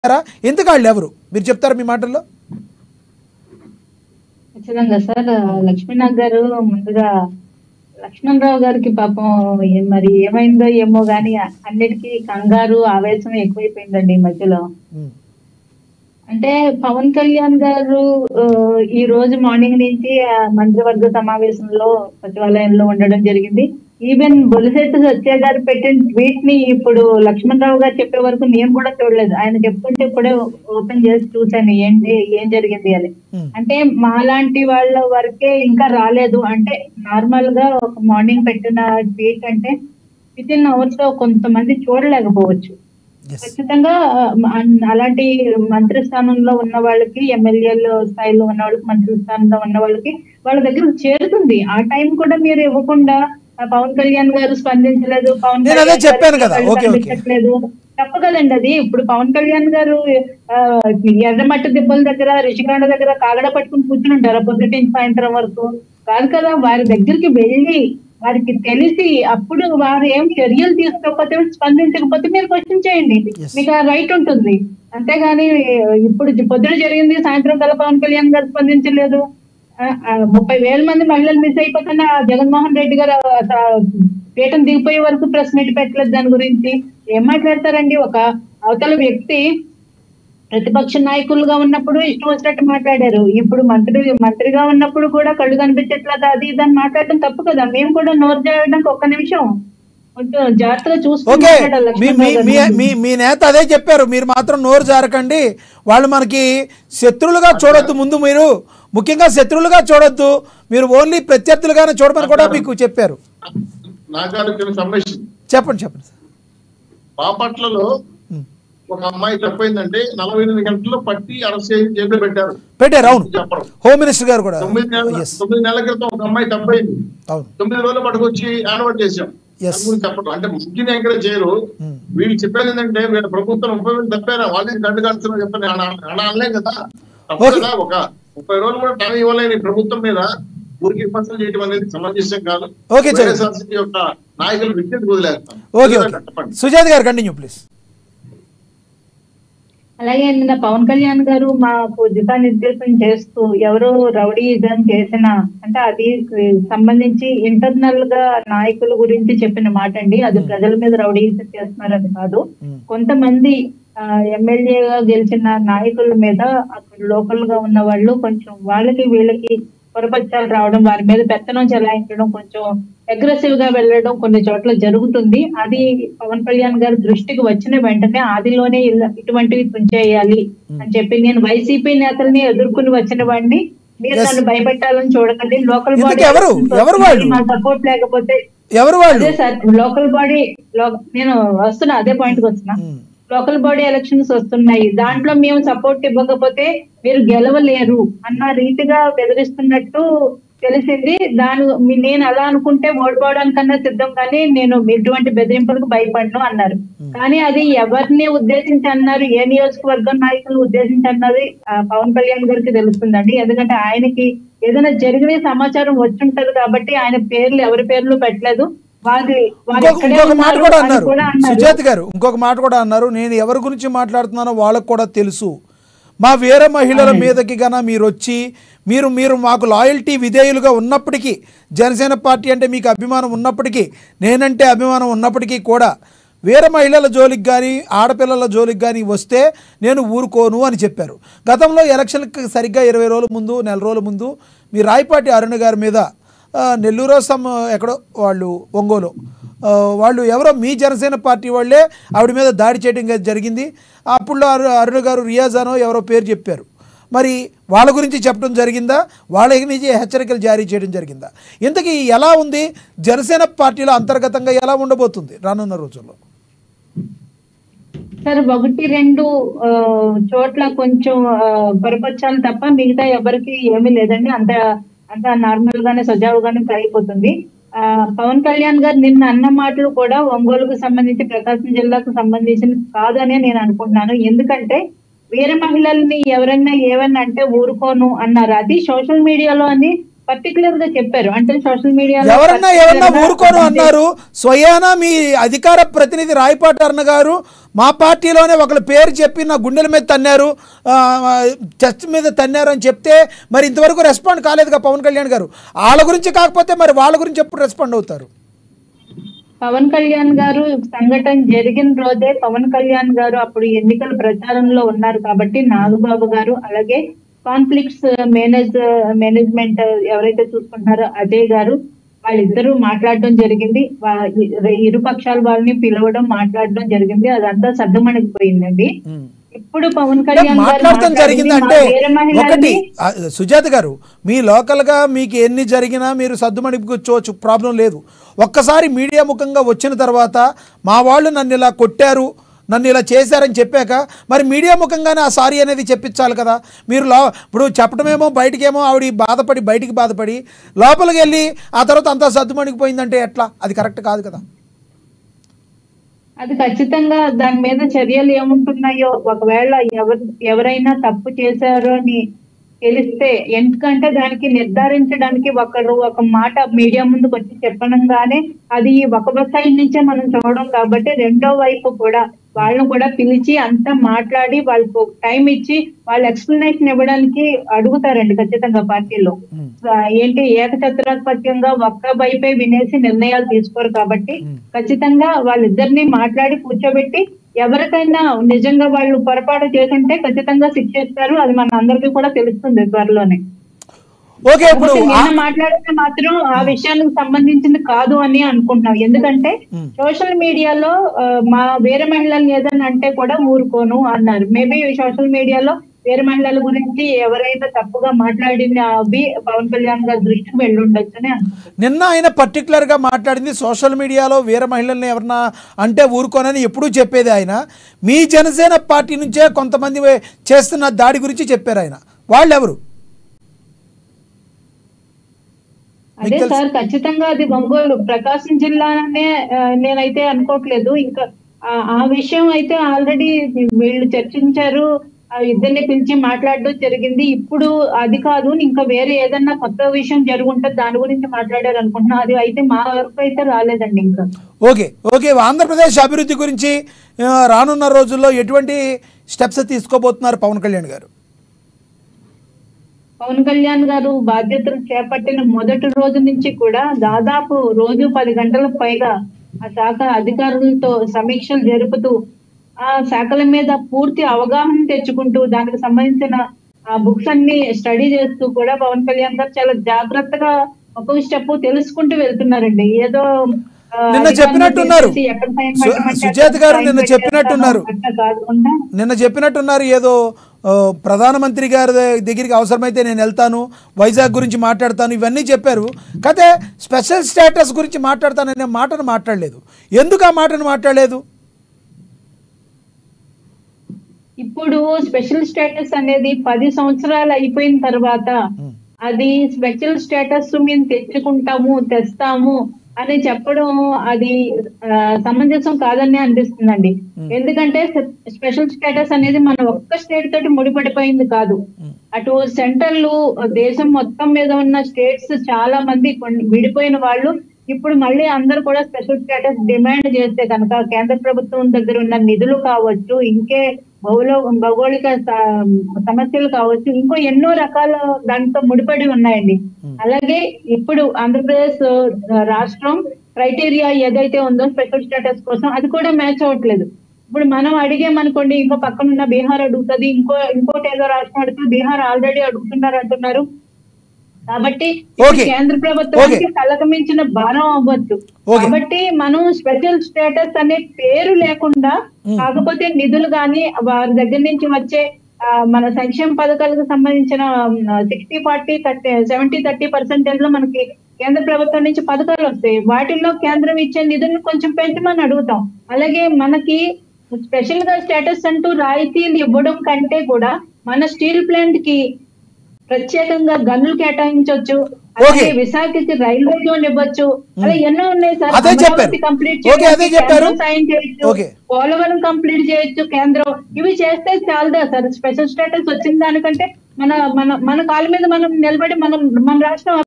చేశారా ఎందుకు వాళ్ళు ఎవరు మీరు చెప్తారా మీ మాటల్లో ఖచ్చితంగా సార్ లక్ష్మీనాథ్ గారు ముందుగా లక్ష్మణరావు గారికి పాపం ఏ- మరి ఏమైందో ఏమో గానీ అన్నిటికీ కంగారు ఆవేశం ఎక్కువైపోయిందండి ఈ మధ్యలో ఉమ్, అంటే పవన్ కళ్యాణ్ గారు ఆ, ఈ రోజు మార్నింగ్ నుంచి ఆ మంత్రివర్గ సమావేశంలో సచివాలయంలో ఉండడం జరిగింది ఈవెన్ బొలిశెట్టి సత్య గారు పెట్టిన ట్వీట్ ని ఇప్పుడు లక్ష్మణరావు గారు చెప్పే వరకు నేను కూడా చూడలేదు ఆయన చెప్తుంటే ఇప్పుడే ఓపెన్ చేసి చూశాను ఏంటి ఏం జరిగింది అని ఉమ్, అంటే మాలాంటి వాళ్ళ వరకే ఇంకా రాలేదు అంటే నార్మల్ గా ఒక మార్నింగ్ పెట్టిన ట్వీట్ అంటే విత్ ఇన్ అవర్స్ లో కొంతమంది చూడలేకపోవచ్చు yes. ఖచ్చితంగా ఆ, అన్- అలాంటి మంత్రి స్థానంలో ఉన్న వాళ్ళకి ఎమ్మెల్యేల స్థాయిలో ఉన్న వాళ్ళకి మంత్రి స్థానంలో ఉన్న వాళ్ళకి వాళ్ళ దగ్గర చేరుతుంది ఆ టైం కూడా మీరు ఇవ్వకుండా ఆ, పవన్ కళ్యాణ్ గారు స్పందించలేదు పవన్ నేను అదే కళ్యాణ్ చెప్పాను గారికి కదా. వాళ్ళు ఓకే, ఓకే. కనిపించట్లేదు తప్పు కదండి అది ఇప్పుడు పవన్ కళ్యాణ్ గారు ఆ, ఎర్రమట్టి దిబ్బల దగ్గర రిషికాండ దగ్గర కాగడ పట్టుకుని కూర్చుని ఉంటారు పొద్దుటి నుంచి సాయంత్రం వరకు కాదు కదా వారి దగ్గరికి వెళ్ళి వారికి తెలిసి అప్పుడు వారు ఏం చర్యలు తీసుకోకపోతే స్పందించకపోతే మీరు క్వశ్చన్ చేయండి Yes. మీకు ఆ రైట్ ఉంటుంది అంతేగాని ఇప్పుడు పొద్దున జరిగింది సాయంత్రం కల్లా పవన్ కళ్యాణ్ గారు స్పందించలేదు ఆ, ఆ, ముప్పై వేల మంది మహిళలు మిస్ అయిపోతున్న జగన్మోహన్ రెడ్డి గారు అసలు పీఠం దిగిపోయే వరకు ప్రెస్ మీట్ పెట్టలేదు దాని గురించి ఏం మాట్లాడతారండి ఒక అవతల వ్యక్తి ప్రతిపక్ష నాయకులుగా ఉన్నప్పుడు ఇష్టం వచ్చినట్టు మాట్లాడారు ఇప్పుడు మంత్రి మంత్రిగా ఉన్నప్పుడు కూడా కళ్ళు కనిపించట్లేదు అది ఇది అని మాట్లాడటం తప్పు కదా మేము కూడా నోరు చేయడానికి ఒక్క నిమిషం కొంచెం జాగ్రత్తగా చూసుకుని ఓకే మాట్లాడాలి మీ మీ లక్ష్మణరావు మీ గారు. మీ మీ నేత అదే చెప్పారు మీరు మాత్రం నోరు జారకండి వాళ్ళు మనకి శత్రువులుగా చూడొద్దు ముందు మీరు ముఖ్యంగా శత్రువులుగా చూడొద్దు మీరు ఓన్లీ ప్రత్యర్థులుగానే చూడమని కూడా మీకు చెప్పారు నాగారు చిన్న సమ్మేషన్ చెప్పండి చెప్పండి సార్ బాపట్లలో ఉమ్. ఒక అమ్మాయి తప్పైందంటే నలభై ఎనిమిది గంటల్లో పట్టి అరెస్ట్ చేసి జైల్లో పెట్టారు పెట్టారు అవును చెప్పడం హోమ్ మినిస్టర్ గారు కూడా తొమ్మిది నెలల ఎస్ తొమ్మిది నెలల క్రితం ఒక అమ్మాయి తప్పైంది అవును తొమ్మిది రోజులు పట్టుకొచ్చి యాన్వర్ట్ చేశాం Yes. దాని గురించి చెప్పడం అంటే ముఖ్యంగా ఎంకరేజ్ చేయరు ఉమ్. వీళ్ళు చెప్పేది ఏంటంటే వీళ్ళ ప్రభుత్వం ముప్పై వేలు తప్పారా వాళ్ళని గంట కడుతున్నారు చెప్పని అలా అనలేం కదా తప్పు Okay. కదా ఒక ముప్పై రోజులు కూడా టైం ఇవ్వలేని ప్రభుత్వం మీద ఊరికి విమర్శలు చేయడం అనేది సమంజసం కాదు Okay, చరణ్. వైఎస్ఆర్సీపీ యొక్క నాయకులు విజ్ఞప్తి వదిలేస్తాం ఓకే ఓకే చెప్పండి సుజాత్ గారు కంటిన్యూ ప్లీజ్ అలాగే నిన్న పవన్ కళ్యాణ్ గారు మాకు దిశానిర్దేశం చేస్తూ ఎవరో రౌడీజం చేసిన అంటే అది సంబంధించి ఇంటర్నల్ గా నాయకుల గురించి చెప్పిన మాట అండి అది ప్రజల మీద రౌడీజం చేస్తున్నారని కాదు ఉమ్. కొంతమంది ఆ, ఎమ్మెల్యేగా గెలిచిన నాయకుల మీద అక్కడ లోకల్ గా ఉన్న వాళ్ళు కొంచెం వాళ్ళకి వీళ్ళకి పొరపచ్చాలు రావడం వారి మీద పెత్తనం చెలాయించడం కొంచెం అగ్రెసివ్ గా వెళ్ళడం కొన్ని చోట్ల జరుగుతుంది అది పవన్ కళ్యాణ్ గారి దృష్టికి వచ్చిన వెంటనే ఆదిలోనే ఇలా ఇటువంటివి తుంచేయాలి అని చెప్పి నేను వైసీపీ నేతల్ని ఎదుర్కొని వచ్చిన వాడిని మీరు Yes. నన్ను భయపెట్టాలని చూడకండి లోకల్ ఎందుకు బాడీ ఎవరు? ఎవరు వాళ్ళు? మా సపోర్ట్ లేకపోతే ఎవరు వాళ్ళు అదే సార్ లోకల్ బాడీ నేను వస్తున్నా అదే పాయింట్ కి వస్తున్నా ఉమ్. లోకల్ బాడీ ఎలక్షన్స్ వస్తున్నాయి దాంట్లో మేము సపోర్ట్ ఇవ్వకపోతే మీరు గెలవలేరు అన్న రీతిగా బెదిరిస్తున్నట్టు తెలిసింది దాని మీ- నేను అలా అనుకుంటే ఓడిపోవడానికన్నా సిద్ధం కానీ నేను ఎటువంటి బెదిరింపులకు భయపడను అన్నారు కానీ అది ఎవరిని ఉద్దేశించి అన్నారు ఏ నియోజకవర్గం నాయకులను ఉద్దేశించి అన్నది ఆ, పవన్ కళ్యాణ్ గారికి తెలుస్తుందండి ఎందుకంటే ఆయనకి ఏదైనా జరిగిన సమాచారం వచ్చుంటది కాబట్టి ఆయన పేర్లు ఎవరి పేర్లు పెట్టలేదు వారి వారు ఇంకొక ఎక్కడే ఇంకొక మాట ఉన్నారు కూడా అని అన్నారు కూడా అన్నారు. సుజాత్ గారు ఇంకొక మాట కూడా అన్నారు నేను ఎవరి గురించి మాట్లాడుతున్నానో వాళ్ళకు కూడా తెలుసు మా వీర మహిళల మీదకి గన మీరు వచ్చి మీరు మీరు మాకు లాయల్టీ విధేయులుగా ఉన్నప్పటికీ జనసేన పార్టీ అంటే మీకు అభిమానం ఉన్నప్పటికీ నేనంటే అభిమానం ఉన్నప్పటికీ కూడా వీర మహిళల జోలికి కానీ ఆడపిల్లల జోలికి కానీ వస్తే నేను ఊరుకోను అని చెప్పారు గతంలో ఎలక్షన్కి సరిగ్గా ఇరవై రోజుల ముందు నెల రోజుల ముందు మీ రాయపాటి అరుణ్ గారి మీద ఆ, నెల్లూరు సమ్ ఎక్కడో వాళ్ళు ఒంగోలు ఆ, వాళ్ళు ఎవరో మీ జనసేన పార్టీ వాళ్ళే ఆవిడ మీద దాడి చేయడం గా- జరిగింది అప్పుడు అరు అరుణ్ గారు రియాజానో ఎవరో పేరు చెప్పారు మరి వాళ్ళ గురించి చెప్పడం జరిగిందా వాళ్ళ నుంచి హెచ్చరికలు జారీ చేయడం జరిగిందా ఇంతకీ ఎలా ఉంది జనసేన పార్టీలో అంతర్గతంగా ఎలా ఉండబోతుంది రానున్న రోజుల్లో సార్ ఒకటి రెండు ఆ, చోట్ల కొంచెం ఆ, పొరపచ్చాలు తప్ప మిగతా ఎవరికి ఏమీ లేదండి అంత అంత నార్మల్ గానే సజావుగానే సాగిపోతుంది ఆ, పవన్ కళ్యాణ్ గారు నిన్న అన్న మాటలు కూడా ఒంగోలుకు సంబంధించి ప్రకాశం జిల్లాకు సంబంధించిన కాదనే నేను అనుకుంటున్నాను ఎందుకంటే వీర మహిళల్ని ఎవరైనా ఏమన్నా అంటే ఊరుకోను అన్నారు అది సోషల్ మీడియాలో అని పర్టికులర్ గా చెప్పారు అంటే సోషల్ మీడియా ఎవరన్నా ఎవరన్నా ఊరుకోను అన్నారు స్వయానా మీ అధికార ప్రతినిధి రాయపాటి అన్న గారు మా పార్టీలోనే ఒకళ్ళ పేరు చెప్పి నా గుండెల మీద తన్నారు ఆ, చెస్ట్ మీద తన్నారు అని చెప్తే మరి ఇంతవరకు రెస్పాండ్ కాలేదుగా పవన్ కళ్యాణ్ గారు వాళ్ళ గురించి కాకపోతే మరి వాళ్ళ గురించి ఎప్పుడు రెస్పాండ్ అవుతారు పవన్ కళ్యాణ్ గారు సంఘటన జరిగిన రోజే పవన్ కళ్యాణ్ గారు అప్పుడు ఎన్నికల ప్రచారంలో ఉన్నారు కాబట్టి నాగబాబు గారు అలాగే కాన్ఫ్లిక్ట్స్ మేనేజ్ మేనేజ్మెంట్ ఎవరైతే చూసుకుంటున్నారో అజయ్ గారు వాళ్ళిద్దరూ మాట్లాడడం జరిగింది వా- ఇ- ఇరు పక్షాల వాళ్ళని పిలవడం మాట్లాడడం జరిగింది అదంతా సర్దుమణిగిపోయిందండి ఉమ్. ఇప్పుడు పవన్ అంటే కళ్యాణ్ గారు మాట్లాడటం జరిగింది అంటే మాట్లాడింది మా వేరే మహిళల్ని- ఒకటి ఆ, సుజాత గారు మీ లోకల్గా మీకు ఎన్ని జరిగినా మీరు సర్దుమణిపుకోవచ్చు ప్రాబ్లం లేదు ఒక్కసారి మీడియా ముఖంగా వచ్చిన తర్వాత మా వాళ్ళు నన్ను ఇలా కొట్టారు నన్ను ఇలా చేశారని చెప్పాక మరి మీడియా ముఖంగానే ఆ సారీ అనేది చెప్పించాలి కదా మీరు లో ఇప్పుడు చెప్పడమేమో బయటికేమో ఆవిడ బాధపడి బయటికి బాధపడి లోపలికి వెళ్ళి ఆ తర్వాత అంతా సర్దుమణిగిపోయిందంటే ఎట్లా అది కరెక్ట్ కాదు కదా అది ఖచ్చితంగా దాని మీద చర్యలు ఏముంటున్నాయో ఒకవేళ ఎవరు ఎవరైనా తప్పు చేశారో అని తెలిస్తే ఎందుకంటే దానికి నిర్ధారించడానికి ఒకరు ఒక మాట మీడియా ముందుకు వచ్చి చెప్పనంగానే అది ఒక సైడ్ నుంచే మనం చూడడం కాబట్టి రెండో వైపు కూడా వాళ్ళని కూడా పిలిచి అంతా మాట్లాడి వాళ్ళకు టైం ఇచ్చి వాళ్ళు ఎక్స్ప్లెనేషన్ ఇవ్వడానికి అడుగుతారండి ఖచ్చితంగా పార్టీలో ఆ, ఏంటి ఏకఛత్రాధిపత్యంగా ఒక్క వైపే వినేసి నిర్ణయాలు తీసుకోరు కాబట్టి ఖచ్చితంగా వాళ్ళిద్దరిని మాట్లాడి కూర్చోబెట్టి ఎవరికైనా నిజంగా వాళ్ళు పొరపాటు చేస్తుంటే ఖచ్చితంగా శిక్షిస్తారు అది మన అందరికీ కూడా తెలుస్తుంది త్వరలోనే ఓకే ఇప్పుడు కాబట్టి ఆ- నిన్న మాట్లాడితే మాత్రం ఆ విషయానికి సంబంధించింది కాదు అని అనుకుంటున్నాం ఎందుకంటే మ్. సోషల్ మీడియాలో ఆ, మా వేరే మహిళల్ని ఏదైనా అంటే కూడా ఊరుకోను అన్నారు మేబీ సోషల్ మీడియాలో వేరే మహిళల గురించి ఎవరైనా తప్పుగా మాట్లాడిన అవి పవన్ కళ్యాణ్ గారి దృష్టికి వెళ్ళుండొచ్చు అని అనుకుంటున్నాను నిన్న ఆయన పర్టికులర్గా మాట్లాడింది సోషల్ మీడియాలో వేరే మహిళల్ని ఎవరన్నా అంటే ఊరుకోనని ఎప్పుడూ చెప్పేది ఆయన మీ జనసేన పార్టీ నుంచే కొంతమంది వే- చేస్తున్న దాడి గురించి చెప్పారు ఆయన వాళ్ళు ఎవరు అదే సార్ ఖచ్చితంగా అది ఒంగోలు ప్రకాశం జిల్లానే ఆ, నేనైతే అనుకోవట్లేదు ఇంకా ఆ- ఆ విషయం అయితే ఆల్రెడీ వీళ్ళు చర్చించారు ఆ ఇద్దరిని పిలిచి మాట్లాడడం జరిగింది ఇప్పుడు అది కాదు ఇంకా వేరే ఏదన్నా కొత్త విషయం జరుగుంటే దాని గురించి మాట్లాడారు అనుకుంటున్నా అది అయితే మా వరకు అయితే రాలేదండి ఇంకా ఓకే ఓకే ఆంధ్రప్రదేశ్ అభివృద్ధి గురించి ఆ, రానున్న రోజుల్లో ఎటువంటి స్టెప్స్ తీసుకోబోతున్నారు పవన్ కళ్యాణ్ గారు పవన్ కళ్యాణ్ గారు బాధ్యతలు చేపట్టిన మొదటి రోజు నుంచి కూడా దాదాపు రోజు పది గంటలకు పైగా ఆ శాఖ అధికారులతో సమీక్షలు జరుపుతూ ఆ శాఖల మీద పూర్తి అవగాహన తెచ్చుకుంటూ దానికి సంబంధించిన ఆ బుక్స్ అన్ని స్టడీ చేస్తూ కూడా పవన్ కళ్యాణ్ గారు చాలా జాగ్రత్తగా ఒక్కొక్క స్టెప్ తెలుసుకుంటూ వెళ్తున్నారండి ఏదో ఆ, నిన్న అధికారులను చెప్పినట్టున్నారు. తీసేసి ఎక్కడ sign సు- పెట్టమంటే సుజాత అక్కడ గారు sign నిన్న పెట్టేస్తాను చెప్పినట్టున్నారు. అట్లా కాకుండా నిన్న చెప్పినట్టున్నారు ఏదో ఆ, ప్రధానమంత్రి గారి ద- దగ్గరికి అవసరమైతే నేను వెళ్తాను వైజాగ్ గురించి మాట్లాడతాను ఇవన్నీ చెప్పారు కాకపోతే స్పెషల్ స్టేటస్ గురించి మాట్లాడతాననే మాటను మాట్లాడలేదు ఎందుకు ఆ మాటను మాట్లాడలేదు ఇప్పుడు స్పెషల్ స్టేటస్ అనేది పది సంవత్సరాలు అయిపోయిన తర్వాత అది స్పెషల్ స్టేటస్ మేము తెచ్చుకుంటాము తెస్తాము అని చెప్పడం అది ఆ, సమంజసం కాదని అనిపిస్తుందండి ఎందుకంటే స్పెషల్ స్టేటస్ అనేది మన ఒక్క స్టేట్ తోటి ముడిపడిపోయింది కాదు అటు సెంట్రల్ దేశం మొత్తం మీద ఉన్న స్టేట్స్ చాలా మంది కొన్ని విడిపోయిన వాళ్ళు ఇప్పుడు మళ్ళీ అందరూ కూడా స్పెషల్ స్టేటస్ డిమాండ్ చేస్తే కనుక కేంద్ర ప్రభుత్వం దగ్గర ఉన్న నిధులు కావచ్చు ఇంకే భౌలో భౌగోళిక స- సమస్యలు కావచ్చు ఇంకో ఎన్నో రకాల దాంతో ముడిపడి ఉన్నాయండి అలాగే ఇప్పుడు ఆంధ్రప్రదేశ్ ఆ, రాష్ట్రం క్రైటీరియా ఏదైతే ఉందో స్పెషల్ స్టేటస్ కోసం అది కూడా మ్యాచ్ అవ్వట్లేదు ఇప్పుడు మనం అడిగామనుకోండి ఇంకో పక్కన ఉన్న బీహార్ అడుగుతుంది ఇంకో ఇంకోటి ఏదో రాష్ట్రం అడుగుతుంది బీహార్ ఆల్రెడీ అడుగుతున్నారు అంటున్నారు కాబట్టి ఇది Okay. కేంద్ర ప్రభుత్వానికి తలకు మించిన భారం అవ్వచ్చు Okay. కాబట్టి మనం స్పెషల్ స్టేటస్ అనే పేరు లేకుండా కాకపోతే నిధులు గాని వారి దగ్గర నుంచి వచ్చే ఆ, మన సంక్షేమ పథకాలకు సంబంధించిన sixty forty thirty seventy thirty percentage లో మనకి కేంద్ర ప్రభుత్వం నుంచి పథకాలు వస్తాయి వాటిల్లో కేంద్రం ఇచ్చే నిధులను కొంచెం పెంచమని అడుగుతాం అలాగే మనకి స్పెషల్ గా స్టేటస్ అంటూ రాయితీలు ఇవ్వడం కంటే కూడా మన స్టీల్ ప్లాంట్ కి ప్రత్యేకంగా గన్నులు కేటాయించవచ్చు అలాగే Okay. విశాఖకి రైల్వే జోన్ ఇవ్వచ్చు అలా ఎన్నో ఉన్నాయి సార్ అదే అమరావతి చెప్పారు. కంప్లీట్ Okay, అదే చెప్పారు. సాయం చేయొచ్చు Okay. పోలవరం కంప్లీట్ చేయొచ్చు కేంద్రం ఇవి చేస్తే చాలదా సార్ స్పెషల్ స్టేటస్ వచ్చిన దానికంటే మన మన మన కాళ్ళ మీద మనం నిలబడి మనం మన రాష్ట్రం